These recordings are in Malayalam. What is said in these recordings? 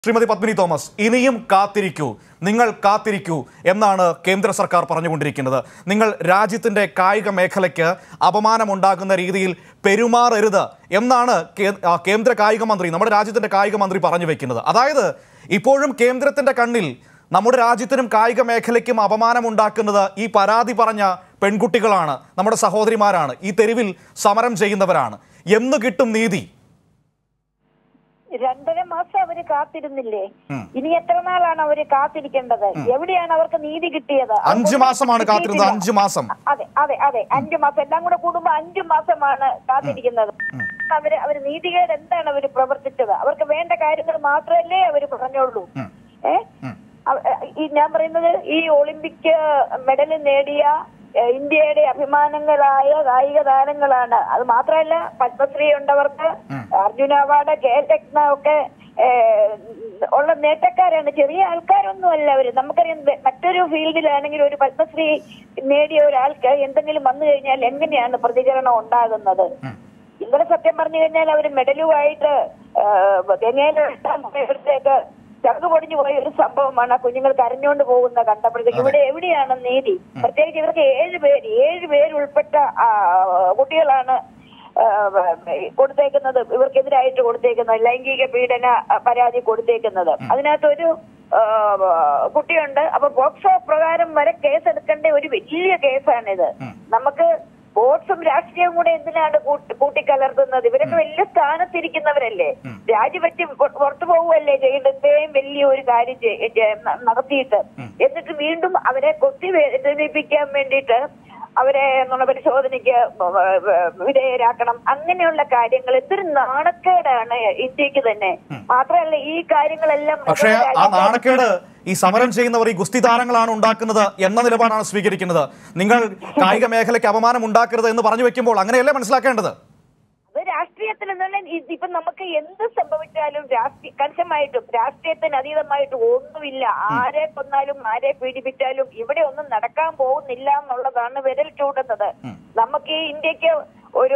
ശ്രീമതി പത്മിനി തോമസ് ഇനിയും കാത്തിരിക്കൂ നിങ്ങൾ കാത്തിരിക്കൂ എന്നാണ് കേന്ദ്ര സർക്കാർ പറഞ്ഞുകൊണ്ടിരിക്കുന്നത് നിങ്ങൾ രാജ്യത്തിന്റെ കായിക മേഖലയ്ക്ക് അപമാനമുണ്ടാക്കുന്ന രീതിയിൽ പെരുമാറരുത് എന്നാണ് കേ- ആ, കേന്ദ്ര കായിക മന്ത്രി നമ്മുടെ രാജ്യത്തിന്റെ കായിക മന്ത്രി പറഞ്ഞു വെക്കുന്നത് അതായത് ഇപ്പോഴും കേന്ദ്രത്തിന്റെ കണ്ണിൽ നമ്മുടെ രാജ്യത്തിനും കായിക മേഖലയ്ക്കും അപമാനമുണ്ടാക്കുന്നത് ഈ പരാതി പറഞ്ഞ പെൺകുട്ടികളാണ് നമ്മുടെ സഹോദരിമാരാണ് ഈ തെരുവിൽ സമരം ചെയ്യുന്നവരാണ് എന്ന് കിട്ടും നീതി രണ്ടര മാസം അവര് കാത്തിരുന്നില്ലേ ഉം. ഇനി എത്ര നാളാണ് അവര് കാത്തിരിക്കേണ്ടത് എവിടെയാണ് അവർക്ക് നീതി കിട്ടിയത് അഞ്ച് അവർക്കൊന്നും മാസമാണ് കാത്തിരുന്നത് കിട്ടിയിട്ടില്ല. അഞ്ച് മാസം അതെ അതെ അതെ അഞ്ചു മാസം എല്ലാം കൂടെ കൂടുമ്പോ അഞ്ചു മാസമാണ് കാത്തിരിക്കുന്നത് അവര് അവര് നീതികേട് എന്താണ് അവര് പ്രവർത്തിച്ചത് അവർക്ക് വേണ്ട കാര്യങ്ങൾ മാത്രമല്ലേ അവര് പറഞ്ഞോളൂ ഏ അവ- ഈ ഞാൻ പറയുന്നത് ഈ ഒളിമ്പിക് മെഡൽ നേടിയ ഏ, ഇന്ത്യയുടെ അഭിമാനങ്ങളായ കായിക താരങ്ങളാണ് അത് മാത്രമല്ല പത്മശ്രീ ഉണ്ടവർക്ക് അർജുന അവാർഡ് ഖേൽരത്ന ഒക്കെ ഏ, ഉള്ള നേട്ടക്കാരാണ് ചെറിയ ആൾക്കാരൊന്നും അല്ല അവര് നമുക്കറിയാം വെ- മറ്റൊരു ഫീൽഡിലാണെങ്കിൽ ഒരു പത്മശ്രീ നേടിയ ഒരാൾക്ക് എന്തെങ്കിലും വന്നു കഴിഞ്ഞാൽ എങ്ങനെയാണ് പ്രതികരണം ഉണ്ടാകുന്നത് ഇന്നലെ സത്യം പറഞ്ഞു കഴിഞ്ഞാൽ അവര് മെഡലുമായിട്ട് ഗംഗയിലെടുത്തേക്ക് ചങ്ക് പൊടിഞ്ഞു പോയ ഒരു സംഭവമാണ് ആ കുഞ്ഞുങ്ങൾ കരഞ്ഞുകൊണ്ട് പോകുന്ന കണ്ടപ്പോഴത്തേക്ക് ഇവിടെ എവിടെയാണ് നീതി പ്രത്യേകിച്ച് ഇവർക്ക് ഏഴ് പേര് ഏഴ് പേര് ഉൾപ്പെട്ട ആ, കുട്ടികളാണ് ആ, കൊടുത്തേക്കുന്നത് ഇവർക്കെതിരായിട്ട് കൊടുത്തേക്കുന്നത് ലൈംഗിക പീഡന ആ, പരാതി കൊടുത്തേക്കുന്നത് അതിനകത്തൊരു ആ, കുട്ടിയുണ്ട് അപ്പൊ പോക്സോ പ്രകാരം വരെ കേസെടുക്കേണ്ട ഒരു വലിയ കേസാണിത് നമുക്ക് സ്പോർട്സും രാഷ്ട്രീയവും കൂടെ എന്തിനാണ് കൂട്ടി- കൂട്ടിക്കലർത്തുന്നത് ഇവരൊക്കെ വലിയ സ്ഥാനത്തിരിക്കുന്നവരല്ലേ രാജിപറ്റി പൊ- പുറത്തു പോവുകയല്ലേ ചെയ്യേണ്ടത് ഇത്രയും വലിയ ഒരു കാര്യം ചെയ്- ചെയ്- ന- നടത്തിയിട്ട് എന്നിട്ട് വീണ്ടും അവരെ കൊത്തി വേദനിപ്പിക്കാൻ വേണ്ടിയിട്ട് അവരെ എന്നുള്ള പരിശോധനയ്ക്ക് വ- വ- വിധേയരാക്കണം അങ്ങനെയുള്ള കാര്യങ്ങൾ എന്തൊരു നാണക്കേടാണ് ഇന്ത്യക്ക് തന്നെ മാത്രമല്ല ഈ കാര്യങ്ങളെല്ലാം പക്ഷേ ആ നാണക്കേട് ഈ സമരം ചെയ്യുന്നവർ ഈ ഗുസ്തി താരങ്ങളാണ് ഉണ്ടാക്കുന്നത് എന്ന നിലപാടാണ് സ്വീകരിക്കുന്നത് നിങ്ങൾ കായിക മേഖലയ്ക്ക് അപമാനം ഉണ്ടാക്കരുത് എന്ന് പറഞ്ഞു വെക്കുമ്പോൾ അങ്ങനെയല്ലേ മനസ്സിലാക്കേണ്ടത് അത് രാഷ്ട്രീയത്തിൽ എന്നുള്ള ഇപ്പൊ നമുക്ക് എന്ത് സംഭവിച്ചാലും രാഷ്ട്രീയ കർശമായിട്ടും രാഷ്ട്രീയത്തിന് അതീതമായിട്ടും ഒന്നുമില്ല ആരെ കൊന്നാലും ആരെ പീഡിപ്പിച്ചാലും ഇവിടെ ഒന്നും നടക്കാൻ പോകുന്നില്ല എന്നുള്ളതാണ് വിരൽ ചൂണ്ടുന്നത് നമുക്ക് ഈ ഇന്ത്യക്ക് ഒരു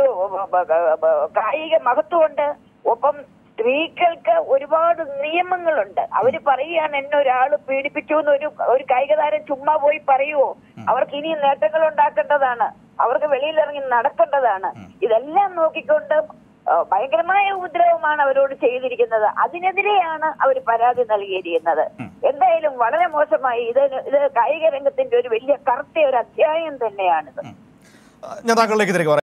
കായിക മഹത്വമുണ്ട് ഒപ്പം സ്ത്രീകൾക്ക് ഒരുപാട് നിയമങ്ങളുണ്ട് അവര് പറയുകയാണ് എന്നെ ഒരാൾ പീഡിപ്പിച്ചു എന്ന് ഒരു ഒരു കായിക താരം ചുമ്മാ പോയി പറയുവോ അവർക്ക് ഇനിയും നേട്ടങ്ങൾ ഉണ്ടാക്കേണ്ടതാണ് അവർക്ക് വെളിയിലിറങ്ങി നടക്കേണ്ടതാണ് ഇതെല്ലാം നോക്കിക്കൊണ്ട് ആ, ഭയങ്കരമായ ഉപദ്രവമാണ് അവരോട് ചെയ്തിരിക്കുന്നത് അതിനെതിരെയാണ് അവർ പരാതി നൽകിയിരിക്കുന്നത് എന്തായാലും വളരെ മോശമായി ഇത് ഇത് കായിക രംഗത്തിന്റെ ഒരു വലിയ കറുത്ത ഒരു അധ്യായം തന്നെയാണിത് ഞാൻ താങ്കളിലേക്ക് തിരികെ വരാം